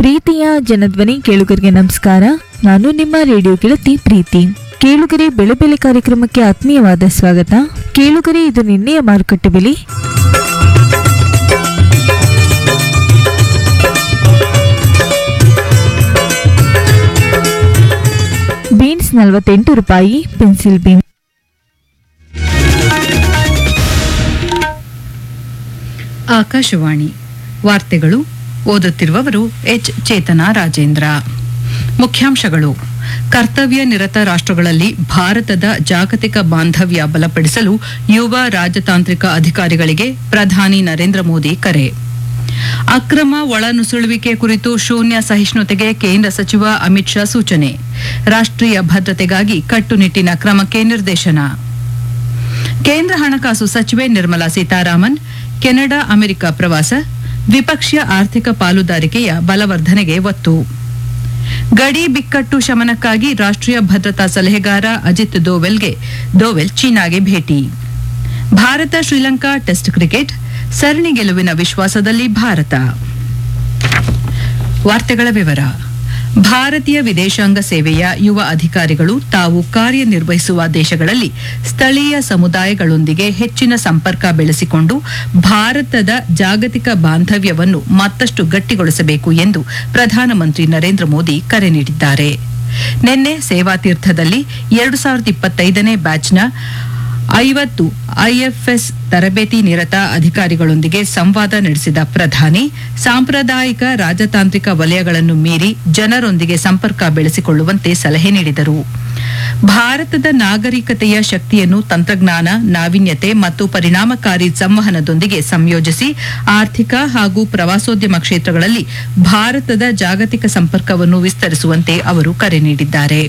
ಪ್ರೀತಿಯ ಜನಧ್ವನಿ ಕೇಳುಗರಿಗೆ ನಮಸ್ಕಾರ ನಾನು ನಿಮ್ಮ ರೇಡಿಯೋ ಗೆಳತಿ ಪ್ರೀತಿ ಕೇಳುಗರೆ ಬೆಳೆ ಬೆಲೆ ಕಾರ್ಯಕ್ರಮಕ್ಕೆ ಆತ್ಮೀಯವಾದ ಸ್ವಾಗತ ಕೇಳುಗರೆ ಇದು ನಿನ್ನೆಯ ಮಾರುಕಟ್ಟೆ ಬೆಲೆ ಬೀನ್ಸ್ ನಲವತ್ತೆಂಟು ರೂಪಾಯಿ ಪೆನ್ಸಿಲ್ ಬೀನ್ ಆಕಾಶವಾಣಿ ವಾರ್ತೆಗಳು ಓದುತ್ತಿರುವವರು ಎಚ್ ಚೇತನ ರಾಜೇಂದ್ರ ಮುಖ್ಯಾಂಶಗಳು ಕರ್ತವ್ಯ ನಿರತ ರಾಷ್ಟ್ರಗಳಲ್ಲಿ ಭಾರತದ ಜಾಗತಿಕ ಬಾಂಧವ್ಯ ಬಲಪಡಿಸಲು ಯುವ ರಾಜತಾಂತ್ರಿಕ ಅಧಿಕಾರಿಗಳಿಗೆ ಪ್ರಧಾನಿ ನರೇಂದ್ರ ಮೋದಿ ಕರೆ ಅಕ್ರಮ ಒಳನುಸುಳುವಿಕೆ ಕುರಿತು ಶೂನ್ಯ ಸಹಿಷ್ಣುತೆಗೆ ಕೇಂದ್ರ ಸಚಿವ ಅಮಿತ್ ಶಾ ಸೂಚನೆ ರಾಷ್ಟ್ರೀಯ ಭದ್ರತೆಗಾಗಿ ಕಟ್ಟುನಿಟ್ಟಿನ ಕ್ರಮಕ್ಕೆ ನಿರ್ದೇಶನ ಕೇಂದ್ರ ಹಣಕಾಸು ಸಚಿವೆ ನಿರ್ಮಲಾ ಸೀತಾರಾಮನ್ ಕೆನಡಾ ಅಮೆರಿಕ ಪ್ರವಾಸ ದ್ವಿಪಕ್ಷೀಯ ಆರ್ಥಿಕ ಪಾಲುದಾರಿಕೆಯ ಬಲವರ್ಧನೆಗೆ ಒತ್ತು ಗಡಿ ಬಿಕ್ಕಟ್ಟು ಶಮನಕ್ಕಾಗಿ ರಾಷ್ಟ್ರೀಯ ಭದ್ರತಾ ಸಲಹೆಗಾರ ಅಜಿತ್ ದೋವೆಲ್ಗೆ ದೋವೆಲ್ ಚೀನಾಗೆ ಭೇಟಿ ಭಾರತ ಶ್ರೀಲಂಕಾ ಟೆಸ್ಟ್ ಕ್ರಿಕೆಟ್ ಸರಣಿ ಗೆಲುವಿನ ವಿಶ್ವಾಸದಲ್ಲಿ ಭಾರತ ವಾರ್ತೆಗಳ ವಿವರ ಭಾರತೀಯ ವಿದೇಶಾಂಗ ಸೇವೆಯ ಯುವ ಅಧಿಕಾರಿಗಳು ತಾವು ಕಾರ್ಯನಿರ್ವಹಿಸುವ ದೇಶಗಳಲ್ಲಿ ಸ್ಥಳೀಯ ಸಮುದಾಯಗಳೊಂದಿಗೆ ಹೆಚ್ಚಿನ ಸಂಪರ್ಕ ಬೆಳೆಸಿಕೊಂಡು ಭಾರತದ ಜಾಗತಿಕ ಬಾಂಧವ್ಯವನ್ನು ಮತ್ತಷ್ಟು ಗಟ್ಟಿಗೊಳಿಸಬೇಕು ಎಂದು ಪ್ರಧಾನಮಂತ್ರಿ ನರೇಂದ್ರ ಮೋದಿ ಕರೆ ನೀಡಿದ್ದಾರೆ ನಿನ್ನೆ ಸೇವಾತೀರ್ಥದಲ್ಲಿ ಎರಡು ಸಾವಿರದ ಇಪ್ಪತ್ತೈದನೇ ಬ್ಯಾಚ್ನ ಐವತ್ತು ಐಎಫ್ಎಸ್ ತರಬೇತಿ ನಿರತ ಅಧಿಕಾರಿಗಳೊಂದಿಗೆ ಸಂವಾದ ನಡೆಸಿದ ಪ್ರಧಾನಿ ಸಾಂಪ್ರದಾಯಿಕ ರಾಜತಾಂತ್ರಿಕ ವಲಯಗಳನ್ನು ಮೀರಿ ಜನರೊಂದಿಗೆ ಸಂಪರ್ಕ ಬೆಳೆಸಿಕೊಳ್ಳುವಂತೆ ಸಲಹೆ ನೀಡಿದರು ಭಾರತದ ನಾಗರಿಕತೆಯ ಶಕ್ತಿಯನ್ನು ತಂತ್ರಜ್ಞಾನ ನಾವೀನ್ಯತೆ ಮತ್ತು ಪರಿಣಾಮಕಾರಿ ಸಂವಹನದೊಂದಿಗೆ ಸಂಯೋಜಿಸಿ ಆರ್ಥಿಕ ಹಾಗೂ ಪ್ರವಾಸೋದ್ಯಮ ಕ್ಷೇತ್ರಗಳಲ್ಲಿ ಭಾರತದ ಜಾಗತಿಕ ಸಂಪರ್ಕವನ್ನು ವಿಸ್ತರಿಸುವಂತೆ ಅವರು ಕರೆ ನೀಡಿದ್ದಾರೆ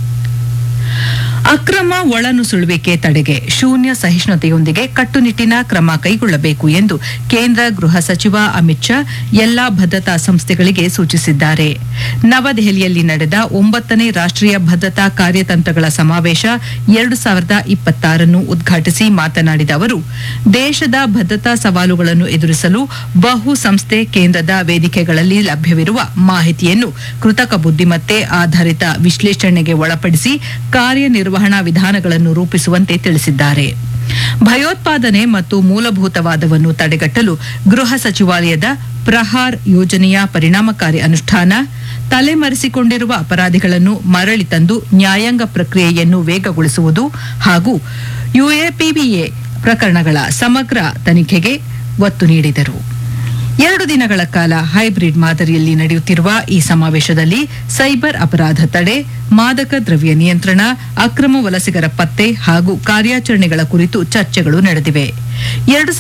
ಅಕ್ರಮ ಒಳನುಸುಳುವಿಕೆ ತಡೆಗೆ ಶೂನ್ಯ ಸಹಿಷ್ಣುತೆಯೊಂದಿಗೆ ಕಟ್ಟುನಿಟ್ಟಿನ ಕ್ರಮ ಕೈಗೊಳ್ಳಬೇಕು ಎಂದು ಕೇಂದ್ರ ಗೃಹ ಸಚಿವ ಅಮಿತ್ ಶಾ ಎಲ್ಲಾ ಭದ್ರತಾ ಸಂಸ್ಥೆಗಳಿಗೆ ಸೂಚಿಸಿದ್ದಾರೆ ನವದೆಹಲಿಯಲ್ಲಿ ನಡೆದ ಒಂಬತ್ತನೇ ರಾಷ್ಟ್ರೀಯ ಭದ್ರತಾ ಕಾರ್ಯತಂತ್ರಗಳ ಸಮಾವೇಶ ಎರಡು ಸಾವಿರದ ಇಪ್ಪತ್ತಾರನ್ನು ಉದ್ಘಾಟಿಸಿ ಮಾತನಾಡಿದ ಅವರು ದೇಶದ ಭದ್ರತಾ ಸವಾಲುಗಳನ್ನು ಎದುರಿಸಲು ಬಹು ಸಂಸ್ಥೆ ಕೇಂದ್ರದ ವೇದಿಕೆಗಳಲ್ಲಿ ಲಭ್ಯವಿರುವ ಮಾಹಿತಿಯನ್ನು ಕೃತಕ ಬುದ್ದಿಮತ್ತೆ ಆಧಾರಿತ ವಿಶ್ಲೇಷಣೆಗೆ ಒಳಪಡಿಸಿ ಕಾರ್ಯನಿರ್ವಹಣಾ ವಿಧಾನಗಳನ್ನು ರೂಪಿಸುವಂತೆ ತಿಳಿಸಿದ್ದಾರೆ ಭಯೋತ್ಪಾದನೆ ಮತ್ತು ಮೂಲಭೂತವಾದವನ್ನು ತಡೆಗಟ್ಟಲು ಗೃಹ ಸಚಿವಾಲಯದ ಪ್ರಹಾರ್ ಯೋಜನೆಯ ಪರಿಣಾಮಕಾರಿ ಅನುಷ್ಠಾನ ತಲೆಮರೆಸಿಕೊಂಡಿರುವ ಅಪರಾಧಿಗಳನ್ನು ಮರಳಿ ತಂದು ನ್ಯಾಯಾಂಗ ಪ್ರಕ್ರಿಯೆಯನ್ನು ವೇಗಗೊಳಿಸುವುದು ಹಾಗೂ ಯುಎಪಿಬಿಎ ಪ್ರಕರಣಗಳ ಸಮಗ್ರ ತನಿಖೆಗೆ ಒತ್ತು ನೀಡಿದರು ಎರಡು ದಿನಗಳ ಕಾಲ ಹೈಬ್ರಿಡ್ ಮಾದರಿಯಲ್ಲಿ ನಡೆಯುತ್ತಿರುವ ಈ ಸಮಾವೇಶದಲ್ಲಿ ಸೈಬರ್ ಅಪರಾಧ ತಡೆ ಮಾದಕ ದ್ರವ್ಯ ನಿಯಂತ್ರಣ ಅಕ್ರಮ ವಲಸಿಗರ ಪತ್ತೆ ಹಾಗೂ ಕಾರ್ಯಾಚರಣೆಗಳ ಕುರಿತು ಚರ್ಚೆಗಳು ನಡೆದಿವೆ ಎರಡು